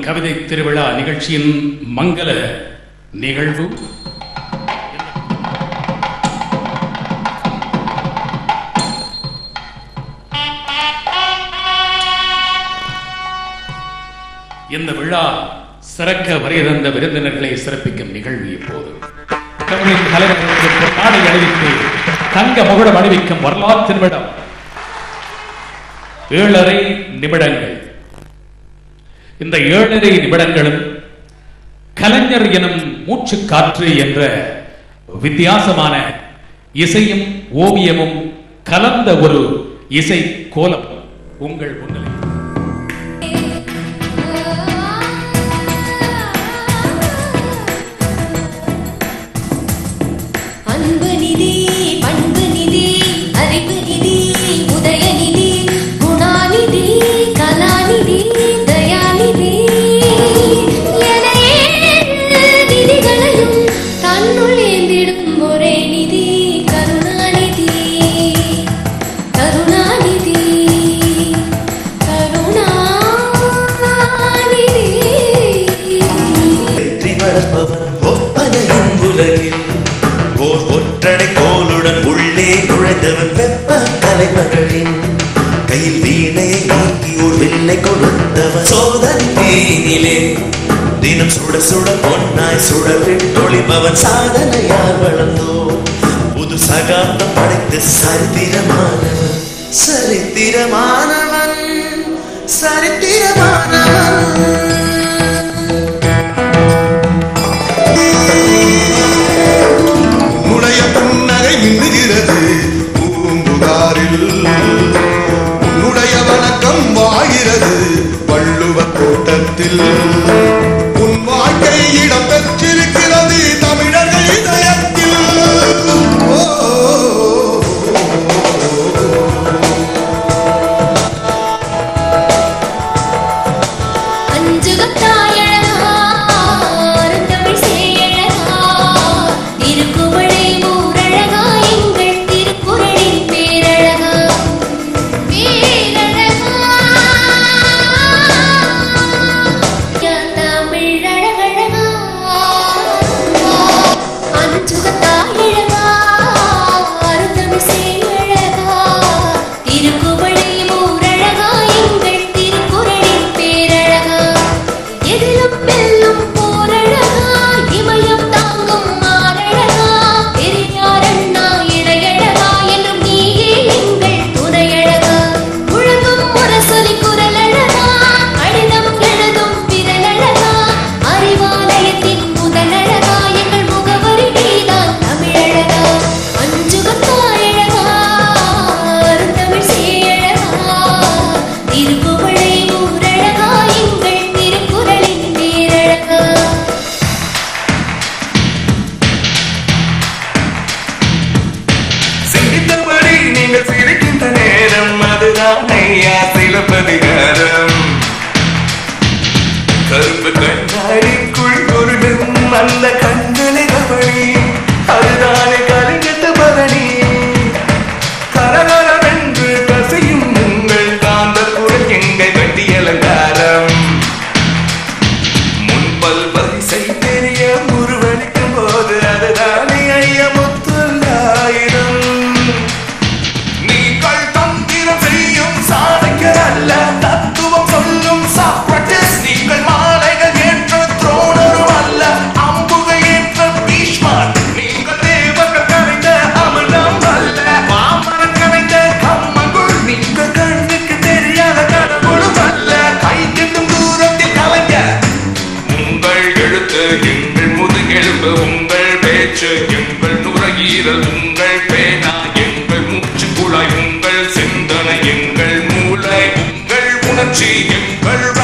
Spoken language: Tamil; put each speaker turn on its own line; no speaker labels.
கவிதை திருவிழா நிகழ்ச்சியின் மங்கள நிகழ்வு இந்த விழா சிறக்க வருகிற விருந்தினர்களை சிறப்பிக்கும் நிகழ்வு இப்போது தமிழின் தலைவர்களுக்கு பொன்னாடை அணிவித்து தங்க முகுடம் அணிவிக்கும் வரலாற்று நிமிடம் ஏழரை நிமிடங்கள் இந்த ஏழரை நிமிடங்களும் கலைஞர் எனும் மூச்சு காற்று என்ற வித்தியாசமான இசையும் ஓவியமும் கலந்த ஒரு இசை கோலம் உங்கள் முன்னிலை
அன்பு நிதி பண்பு நிதி அறிவு நிதி உதயநிதி குணாநிதி கலாநிதி தயாநிதி என ஏழு நிதிகளையும் தன்னுள் ஏந்திடும் ஒரே நிதி கருணாநிதி கருணாநிதி கருணாநிதி
வெற்றி வளர்ப்பவன் ஒப்பனையின் உலகில் ஓர் ஒற்றனை கோலுடன் உள்ளே நுழைந்தவன் வெப்ப கலைமகளின் கையில் வீணையை நீக்கி ஒரு வில்லை கொடுத்தவன் சோதனை தீயினிலே தினம் சுட சுட பொன்னாய் சுழவிட்டொழிப்பவன் சாதனையார் வளர்ந்தோ புது சகாப்தம் படைத்து சரித்திரமானவன் சரித்திரமானவன் சரித்திரமானவன்
உன்னுடைய புன்னகை மின்னுகிறது பூம்புகாரில் உன்னுடைய வணக்கம் வாகிறது வள்ளுவர் கூட்டத்தில் உன் வாழ்க்கை இடம் பெற்றிருக்கிறது தமிழர்கள் இதயத்தில் ஓ,
அஞ்சுகத்தாயழகா அருந்தமிழ் சேயழகா திருக்குவளை ஊரழகா எங்கள் திருக்குறளின் பேரழகா பேரழகா தமிழழகழகா அஞ்சுகத்தாயழகா அருந்தமிழ் சேயழகா திருக்குவளை ஊரழகா எங்கள் திருக்குறளின் பேரழகா எதிலும் வெல்லும் போரழகா இமயம் தாங்கும் மாரழகா பெரியார் அண்ணா இடையழகா என்னும் நீயே எங்கள் துணையழகா முழங்கும் முரசொலி குரலழகா கடிதம் எழுதும் விரலழகா அறிவாலயத்தின் முதலழகா எங்கள் முகவரி நீதான் தமிழழகா அஞ்சுகத்தாயழகா அருந்தமிழ் சேயழகா திருக்குவளை ஊரழகா எங்கள் திருக்குறளின் பேரழகா
சிந்தித்தபடி நீங்கள் சிரிக்கின்ற நேரம் அதுதான் ஐயா சிலப்பதிகாரம் கருப்பு கண்ணாடிக்குள் பொருளும் அந்த கண்களை கவனி அதுதானே கலிங்கத்து பரணி கரகரவென்று கசையும் உங்கள் காந்த குரல் எங்கள் கட்டி அலங்காரம் முன்பல் வரிசை தெரிய உருவளிக்கும் போது அதுதானே ஐயமுத்துள்ளாயிரம் நீங்கள் தந்திரம் செய்யும் சாதகர் அல்ல தத்துவம் சொல்லும் சாக்ரட்டிஸ் நீங்கள் மாலைகள் ஏற்ற துரோணரும் அல்ல அம்புகள் ஏற்ற பீஷ்மர் நீங்கள் தேவர்கள் கரைந்த அமிர்தம் அல்ல மாமரன் கரைந்த கம்மங்குள் நீங்கள் கண்ணுக்கு தெரியாத கடவுளும் அல்ல கை கெட்டும் தூரத்தில் கலைஞர் உங்கள் எழுத்து எங்கள் முதுகெலும்பு உங்கள் பேச்சு எங்கள் நுரையீரல் உங்கள் பேனா எங்கள் மூச்சு குழாய் உங்கள் சிந்தனை எங்கள் மூளை உங்கள் உணர்ச்சி எங்கள்